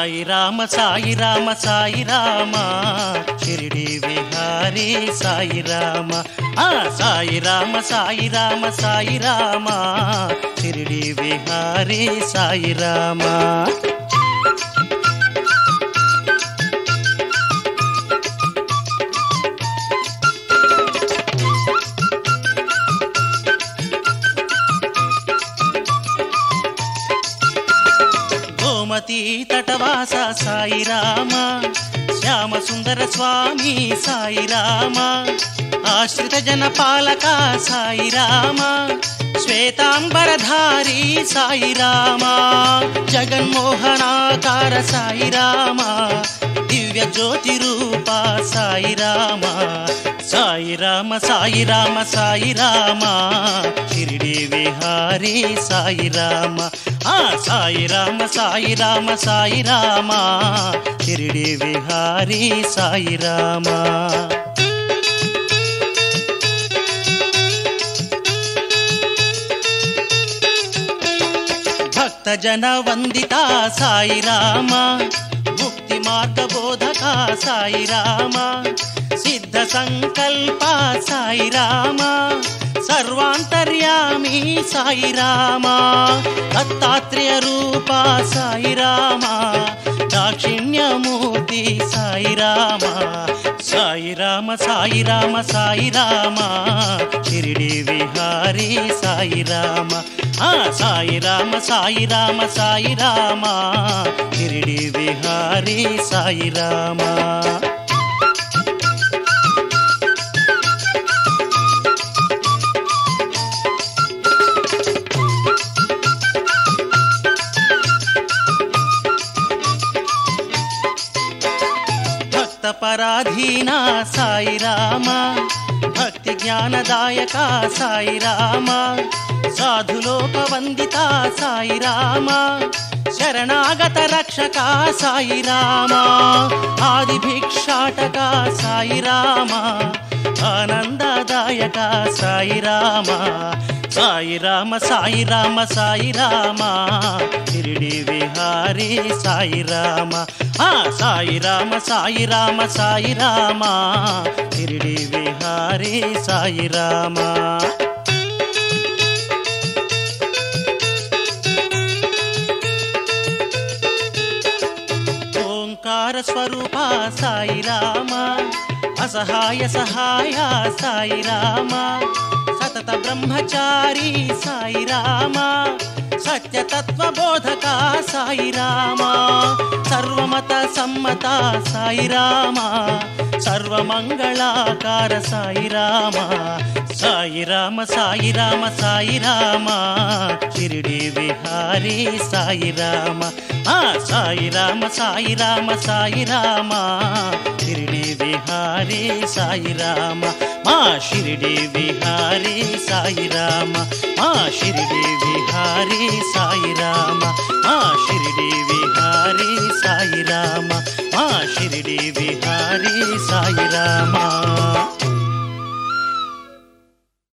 సాయి రామ సాయి రామ సాయి రామ షిరిడి విహారీ సాయి రామ ఆ సాయి రామ సాయి రామ సాయి రామ షిరిడి విహారీ సాయి రామ గోమతి తటవాస సాయి రామ శ్యామ సుందర స్వామి సాయి రామ ఆశ్రిత జన పాలక సాయి రామ శ్వేతాంబరధారి సాయి రామ జగన్మోహనాకార సాయి రామ దివ్య జ్యోతి రూప సాయి రామ సాయి రామ సాయి రామ సాయి రామ షిరిడి విహారీ సాయి రామ ఆ సాయి రామ సాయి రామ సాయి రామ షిరిడి విహారీ సాయి రామ భక్త జన వందిత సాయి రామ ముక్తి మార్గ బోధక సాయి రామ సిద్ధ సంకల్ప సాయి రామ సర్వాంతర్యామి సాయి రామ దత్తాత్రేయ రూప సాయి రామ దాక్షిణ్యమూర్తి సాయి రామ సాయి రామ సాయి రామ సాయి రామ షిరిడి విహారీ సాయి రామ ఆ సాయి రామ సాయి రామ సాయి రామ షిరిడి విహారీ సాయి రామ భక్త పరాధీన సాయి రామ భక్తి జ్ఞానదాయక సాయి రామ సాధులోక వందిత సాయి రామ శరణాగత రక్షక సాయి రామ ఆది భిక్షాటక సాయి రామ ఆనందదాయక సాయి రామ సాయి రామ సాయి రామ సాయి రామ షిరిడి విహారీ సాయి రామ ఆ సాయి రామ సాయి రామ సాయి రామ షిరిడి విహారీ సాయి రామ ఓంకార స్వరూప సాయి రామ అసహాయ సహాయ సాయి రామ సతత బ్రహ్మచారి సాయి రామ సత్యతత్వ బోధక సాయి రామ సర్వమత సమ్మత సాయి రామ సర్వమంగళాకార సాయి రామ సాయి రామ సాయి రామ సాయి రామ షిరిడి విహారీ సాయి రామ ఆ సాయి రామ సాయి రామ సాయి రామ షిరిడి విహారీ సాయి రామ మా షిరిడి విహారీ సాయి రామ మా షిరిడి విహారీ సాయి రామ మా షిరిడి విహారీ సాయి రామ మా షిరిడి విహారీ సాయి రామ